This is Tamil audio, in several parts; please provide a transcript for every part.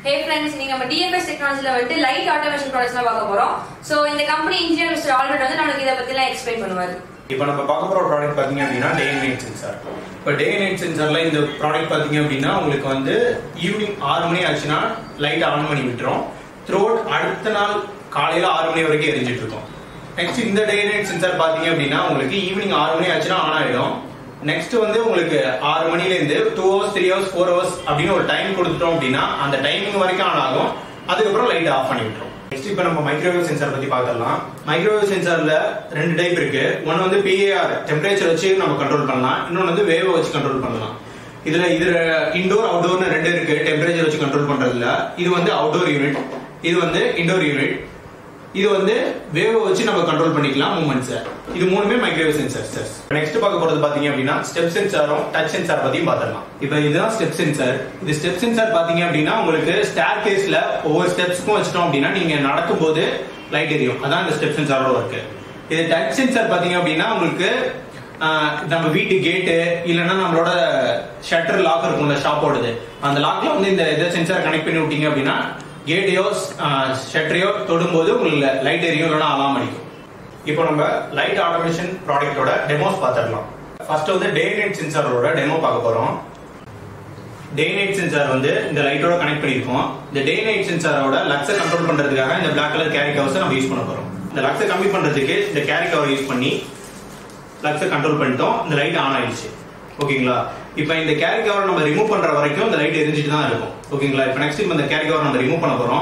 ஹே ஃப்ரெண்ட்ஸ் நீங்க நம்ம டிஎஃப்எஸ் டெக்னாலஜில வந்துட்டு லைட் ஆட்டோமேஷன் ப்ராடக்ட்ஸ்லாம் பார்க்க போறோம் சோ இந்த கம்பெனி இன்ஜினியர் மிஸ்டர் ஆல்ரெட் வந்து நமக்கு இதை பத்திலாம் எக்ஸ்பிளைன் பண்ணுவாரு இப்போ நம்ம பார்க்க போகிற ப்ராடக்ட் பார்த்தீங்க அப்படின்னா டே அண்ட் நைட் சென்சார் இப்போ டே அண்ட் நைட் சென்சாரில் இந்த ப்ராடக்ட் பார்த்தீங்க அப்படின்னா உங்களுக்கு வந்து ஈவினிங் ஆறு மணி ஆச்சுன்னா லைட் ஆன் பண்ணி விட்டுரும் த்ரூ அடுத்த நாள் காலையில் ஆறு மணி வரைக்கும் எரிஞ்சிட்டு இருக்கும் நெக்ஸ்ட் இந்த டே அண்ட் நைட் சென்சார் பார்த்தீங்க அப்படின்னா உங்களுக்கு ஈவினிங் ஆறு மணி ஆச்சுன்னா ஆன் ஆகிடும் நெக்ஸ்ட் வந்து உங்களுக்கு ஆறு மணிலேருந்து two hours three hours four hours அப்படின்னு ஒரு டைம் கொடுத்துட்டோம் அப்படின்னா அந்த டைமிங் வரைக்கும் ஆன் ஆகும் அதுக்கப்புறம் லைட் ஆஃப் பண்ணி விட்டுரும் நெக்ஸ்ட் இப்போ நம்ம மைக்ரோவேவ் சென்சார் பத்தி பார்க்கலாம் மைக்ரோவேவ் சென்சார்ல ரெண்டு டைப் இருக்கு ஒன்னு வந்து பிஏஆர் டெம்பரேச்சர் வச்சு நம்ம கண்ட்ரோல் பண்ணலாம் இன்னொன்னு வந்து வேவ் வச்சு கண்ட்ரோல் பண்ணலாம் இதுல இது இண்டோர் அவுட்டோர்னு ரெண்டு இருக்கு டெம்பரேச்சர் வச்சு கண்ட்ரோல் பண்றதுல இது வந்து அவுட்டோர் யூனிட் இது வந்து இண்டோர் யூனிட் இது வந்து வேவ் வச்சு நம்ம கண்ட்ரோல் பண்ணிக்கலாம் மூமெண்ட்ஸ் இது மூணுமே மைக்ரோவேவ் சென்சார் சார் நெக்ஸ்ட் பார்க்க போறது பாத்தீங்க அப்படின்னா ஸ்டெப் சென்சாரும் டச் சென்சார் பத்தியும் பார்த்துடலாம் இப்போ இதுதான் ஸ்டெப் சென்சார் இது ஸ்டெப் சென்சார் பாத்தீங்க அப்படின்னா உங்களுக்கு ஸ்டேர் கேஸ்ல ஒவ்வொரு ஸ்டெப்ஸ்க்கும் வச்சிட்டோம் அப்படின்னா நீங்க நடக்கும்போது லைட் எரியும் அதான் இந்த ஸ்டெப் சென்சாரோட ஒர்க் இது டச் சென்சார் பாத்தீங்க அப்படின்னா உங்களுக்கு ஆஹ், நம்ம வீட்டு கேட்டு இல்லைன்னா நம்மளோட ஷட்டர் லாக் இருக்கும்ல ஷாப்போடது அந்த லாக்ல வந்து இந்த இதை சென்சார் கனெக்ட் பண்ணி விட்டீங்க அப்படின்னா கேட்டையோ ஷட்டரையோ தொடும்போது உங்களுக்கு லைட் எரியும் இல்லைன்னா அலாம் அடிக்கும் இப்போ நம்ம லைட் ஆட்டோமேஷன் ப்ராடக்ட்டோட டெமோஸ் பார்த்துடலாம் ஃபர்ஸ்ட் வந்து டே நைட் சென்சாரோட டெமோ பார்க்க போறோம் டே நைட் சென்சார் வந்து இந்த லைட்டோட கனெக்ட் பண்ணிருக்கோம் இந்த டே நைட் சென்சாரோட லக்ஸை கண்ட்ரோல் பண்றதுக்காக இந்த Black கலர் கேரி கவர்ஸ் நம்ம யூஸ் பண்ண போறோம் இந்த லக்ஸை கம்மி பண்றதுக்கு இந்த கேரி கவர் யூஸ் பண்ணி லக்ஸை கண்ட்ரோல் பண்ணிட்டோம் இந்த லைட் ஆன் ஆயிடுச்சு ஓகேங்களா இப்போ இந்த கேரி கவர் நம்ம ரிமூவ் பண்ற வரைக்கும் இந்த லைட் எரிஞ்சிட்டு தான் இருக்கும் ஓகேங்களா இப்போ நெக்ஸ்ட் இப்போ இந்த கேரி கவர் நம்ம ரிமூவ் பண்ண போறோம்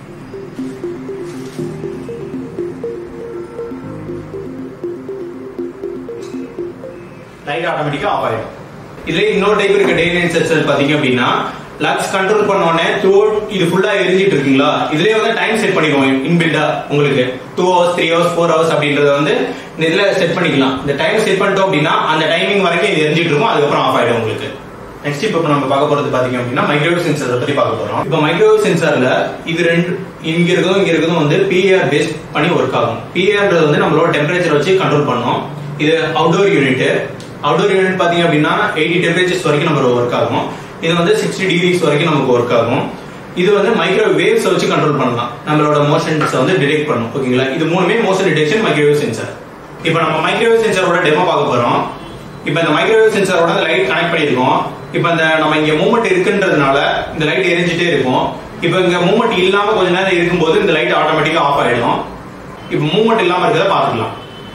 லைட் ஆட்டோமேட்டிக்கா ஆஃப் ஆயிடும் இதுல இன்னொரு டைப் இருக்க டே நைட் சென்சர் பாத்தீங்க அப்படின்னா லக்ஸ் கண்ட்ரோல் பண்ண உடனே த்ரூ இது ஃபுல்லா எரிஞ்சிட்டு இருக்குங்களா இதுலயே வந்து டைம் செட் பண்ணிடுவோம் இன்பில்டா உங்களுக்கு two hours three hours four hours அப்படின்றத வந்து இந்த இதுல செட் பண்ணிக்கலாம் இந்த டைம் செட் பண்ணிட்டோம் அப்படின்னா அந்த டைமிங் வரைக்கும் இது எரிஞ்சிட்டு இருக்கும் அதுக்கப்புறம் ஆஃப் ஆயிடும் உங்களுக்கு நெக்ஸ்ட் இப்போ நம்ம பார்க்க போறது பாத்தீங்க அப்படின்னா மைக்ரோவேவ் சென்சார் பத்தி பார்க்க போறோம் இப்போ மைக்ரோவேவ் சென்சார்ல இது ரெண்டு இங்க இருக்கதும் இங்க இருக்கதும் வந்து பிஆர் பேஸ் பண்ணி ஒர்க் ஆகும் பிஆர்ன்றது வந்து நம்மளோட டெம்பரேச்சர் வச்சு கண்ட்ரோல் பண்ணோம் இது அவுட்டோர் யூனிட் அவுட்டோர் யூனிட் பாத்தீங்க அப்படின்னா எயிட்டி டெம்பரேச்சர்ஸ் வரைக்கும் நம்ம ஒர்க் ஆகும் இது வந்து சிக்ஸ்டி டிகிரிஸ் வரைக்கும் நமக்கு ஒர்க் ஆகும் இது வந்து மைக்ரோ வேவ்ஸ் வச்சு கண்ட்ரோல் பண்ணலாம் நம்மளோட மோஷன்ஸ் வந்து டிடெக்ட் பண்ணும் ஓகேங்களா இது மூணுமே மோஷன் டிடெக்ஷன் மைக்ரோவேவ் சென்சார் இப்போ நம்ம மைக்ரோவேவ் சென்சாரோட டெமோ பார்க்க போறோம் இப்போ இந்த மைக்ரோவேவ் சென்சாரோட லைட் கனெக்ட் பண்ணியிருக்கோம் இப்போ இந்த நம்ம இங்க மூவ்மெண்ட் இருக்குன்றதுனால இந்த லைட் எரிஞ்சிட்டே இருக்கும் இப்போ இங்க மூவ்மெண்ட் இல்லாம கொஞ்ச நேரம் இருக்கும்போது இந்த லைட் ஆட்டோமேட்டிக்கா ஆஃப் ஆயிடும் இப்போ மூவ்மெண்ட் இல்லாம இருக்கிறத பாத்துக்கலாம்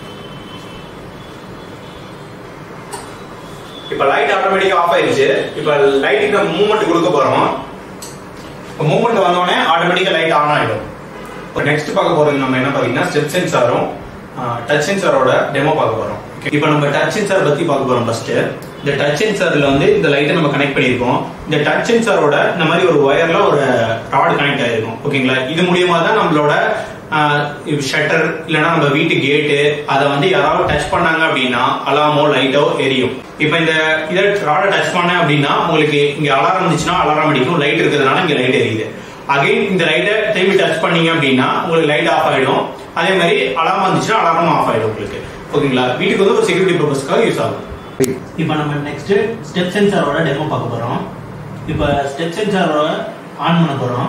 இப்ப லைட் ஆட்டோமேட்டிக்கா ஆஃப் ஆயிருச்சு இப்ப லைட்டுக்கு நம்ம மூவ்மெண்ட் கொடுக்க போறோம் இப்போ மூவ்மெண்ட் வந்தோடனே ஆட்டோமேட்டிக்கா லைட் ஆன் ஆயிடும் இப்போ நெக்ஸ்ட் பார்க்க போறது நம்ம என்ன பாத்தீங்கன்னா ஸ்டெப் சென்சாரும் டச் சென்சாரோட டெமோ பார்க்க போறோம் இப்போ நம்ம டச் சென்சார் பத்தி பார்க்க போறோம் ஃபர்ஸ்ட் இந்த டச் சென்சார்ல வந்து இந்த லைட்டை நம்ம கனெக்ட் பண்ணியிருக்கோம் இந்த டச் சென்சாரோட இந்த மாதிரி ஒரு ஒயர்ல ஒரு ராட் கனெக்ட் ஆயிருக்கும் ஓகேங்களா இது மூலியமா தான் நம்மளோட ஷட்டர் இல்லைன்னா நம்ம வீட்டு கேட்டு அதை வந்து யாராவது டச் பண்ணாங்க அப்படின்னா அலாமோ லைட்டோ எரியும் இப்போ இந்த இதை ராடை டச் பண்ண அப்படின்னா உங்களுக்கு இங்க அலாரம் இருந்துச்சுன்னா அலாரம் அடிக்கும் லைட் இருக்கிறதுனால இங்க லைட் எரியுது அகைன் இந்த லைட்டை திரும்பி டச் பண்ணீங்க அப்படின்னா உங்களுக்கு லைட் ஆஃப் ஆயிடும் அதே மாதிரி அலாரம் வந்துச்சுன்னா அலாரம் ஆஃப் ஆயிடும் உங்களுக்கு ஓகேங்களா வீட்டுக்கு வந்து ஒரு செக்யூரிட்டி பர்பஸ்க்காக யூஸ் ஆகும் இப்போ நம்ம நெக்ஸ்ட் ஸ்டெப் சென்சாரோட டெமோ பார்க்க போறோம் இப்போ ஸ்டெப் சென்சாரோட ஆன் பண்ண போறோம்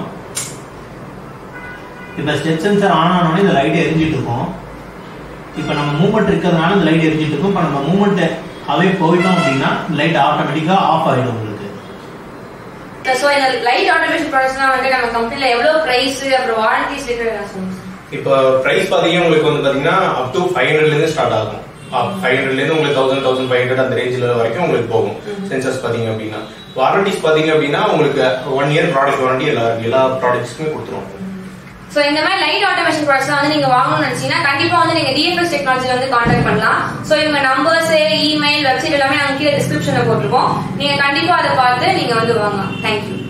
இப்போ ஸ்டெப் சென்சார் ஆன் ஆனோடனே இந்த லைட் எரிஞ்சிட்டு இருக்கும் இப்போ நம்ம மூவ்மெண்ட் இருக்கிறதுனால இந்த லைட் எரிஞ்சிட்டு இருக்கும் இப்போ நம்ம மூவ்மெண்ட் அவே போயிட்டோம் அப்படின்னா லைட் ஆட்டோமேட்டிக்கா ஆஃப் ஆயிடும் உங்களுக்கு சோ இந்த லைட் ஆட்டோமேஷன் ப்ராடக்ட்ஸ்லாம் வந்து நம்ம கம்பெனில எவ்வளவு பிரைஸ் அப்புறம் வாரண்டிஸ் இருக்கிறது சொல்லுங்க இப்போ பிரைஸ் பாத்தீங்கன்னா உங்களுக்கு வந்து பாத்தீங்கன்னா அப் டு ஃபைவ் ஹண்ட்ரட்ல இருந்து ஸ்டார்ட் ஆகும் ஃபைவ் ஹண்ட்ரட்ல இருந்து உங்களுக்கு தௌசண்ட் தௌசண்ட் ஃபைவ் ஹண்ட்ரட் அந்த ரேஞ்சில் வரைக்கும் உங்களுக்கு போகும் சென்சர்ஸ் பாத்தீங்க அப்படின்னா வாரண்டிஸ் பாத்தீங்க அப்படின்னா உங்களுக்கு ஒன் இயர் ப்ராடக்ட் வாரண்டி எல்லா எல்லா ப்ராடக்ட்ஸ்க்குமே கொடுத்துருவோம் சோ இந்த மாதிரி லைட் ஆட்டோமேஷன் ப்ராடக்ட்ஸ் வந்து நீங்க வாங்கணும்னு நினைச்சீங்கன்னா கண்டிப்பா வந்து நீங்க டிஎஃப்எஸ் டெக்னாலஜில வந்து கான்டாக்ட் பண்ணலாம் சோ இவங்க நம்பர்ஸ் இமெயில் வெப்சைட் எல்லாமே நாங்க கீழே டிஸ்கிரிப்ஷன்ல போட்டிருக்கோம் நீங்க கண்டிப்பா அதை பார்த்து நீங்க வந்து வாங்க தேங்க்யூ